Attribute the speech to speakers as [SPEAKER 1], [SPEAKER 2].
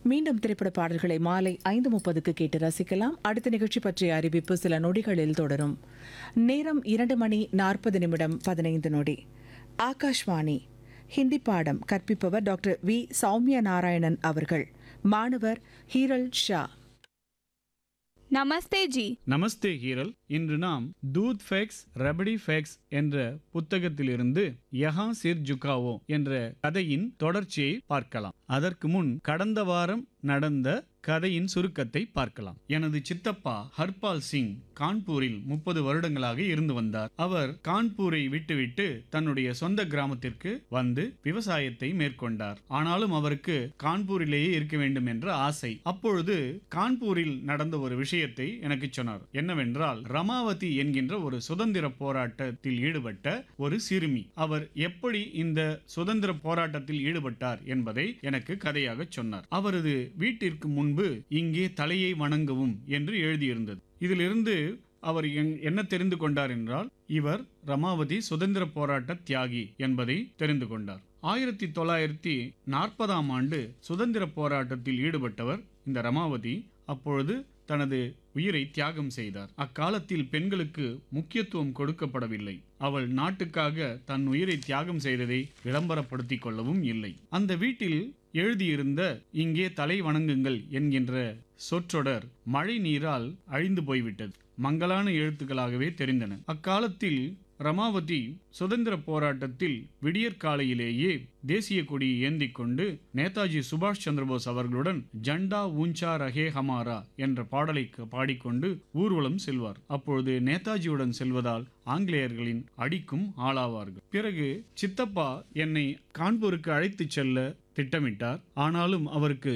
[SPEAKER 1] மீண்டும் திரைப்பட பாடல்களை மாலை ஐந்து முப்பதுக்கு கேட்டு ரசிக்கலாம் அடுத்த நிகழ்ச்சி பற்றிய அறிவிப்பு சில நொடிகளில் தொடரும் நேரம் இரண்டு மணி நாற்பது நிமிடம் பதினைந்து நொடி ஆகாஷ்வாணி ஹிந்தி பாடம் கற்பிப்பவர் டாக்டர் வி சௌமியா நாராயணன் அவர்கள் மாணவர் ஹீரல் ஷா
[SPEAKER 2] நமஸ்தே ஜி
[SPEAKER 3] நமஸ்தே ஹீரல் இன்று நாம் தூத் ஃபேக்ஸ் ரபடி ஃபேக்ஸ் என்ற புத்தகத்திலிருந்து யஹா சிர் ஜுகாவோ என்ற கதையின் தொடர்ச்சியை பார்க்கலாம் அதற்கு முன் கடந்த வாரம் நடந்த கதையின் சுருக்கத்தை பார்க்கலாம் எனது சித்தப்பா ஹர்பால் சிங் கான்பூரில் முப்பது வருடங்களாக இருந்து வந்தார் அவர் கான்பூரை விட்டுவிட்டு தன்னுடைய சொந்த கிராமத்திற்கு வந்து விவசாயத்தை மேற்கொண்டார் ஆனாலும் அவருக்கு கான்பூரிலேயே இருக்க வேண்டும் என்ற ஆசை அப்பொழுது கான்பூரில் நடந்த ஒரு விஷயத்தை எனக்கு சொன்னார் என்னவென்றால் ரமாவதி என்கின்ற ஒரு சுதந்திர போராட்டத்தில் ஈடுபட்ட ஒரு சிறுமி அவர் எப்படி இந்த சுதந்திர போராட்டத்தில் ஈடுபட்டார் என்பதை எனக்கு கதையாக சொன்னார் அவரது வீட்டிற்கு முன்பு இங்கே தலையை வணங்கவும் என்று எழுதியிருந்தது இதிலிருந்து அவர் எங்- என்ன தெரிந்து கொண்டார் என்றால் இவர் ரமாவதி சுதந்திர போராட்ட தியாகி என்பதை தெரிந்து கொண்டார் ஆயிரத்தி தொள்ளாயிரத்தி நாற்பதாம் ஆண்டு சுதந்திர போராட்டத்தில் ஈடுபட்டவர் இந்த ரமாவதி அப்பொழுது தனது உயிரை தியாகம் செய்தார் அக்காலத்தில் பெண்களுக்கு முக்கியத்துவம் கொடுக்கப்படவில்லை அவள் நாட்டுக்காக தன் உயிரை தியாகம் செய்ததை விளம்பரப்படுத்திக் கொள்ளவும் இல்லை அந்த வீட்டில் எழுதியிருந்த இங்கே தலை வணங்குங்கள் என்கின்ற சொற்றொடர் மழை நீரால் அழிந்து போய்விட்டது மங்கலான எழுத்துக்களாகவே தெரிந்தன அக்காலத்தில் ரமாவதி சுதந்திர போராட்டத்தில் விடியற்காலையிலேயே தேசிய கொடியை ஏந்திக் கொண்டு நேதாஜி சுபாஷ் சந்திரபோஸ் அவர்களுடன் ஜண்டா ஊஞ்சா ரஹே ஹமாரா என்ற பாடலை க- பாடிக்கொண்டு ஊர்வலம் செல்வார் அப்பொழுது நேதாஜியுடன் செல்வதால் ஆங்கிலேயர்களின் அடிக்கும் ஆளாவார்கள் பிறகு சித்தப்பா என்னை கான்பூருக்கு அழைத்துச் செல்ல திட்டமிட்டார் ஆனாலும் அவருக்கு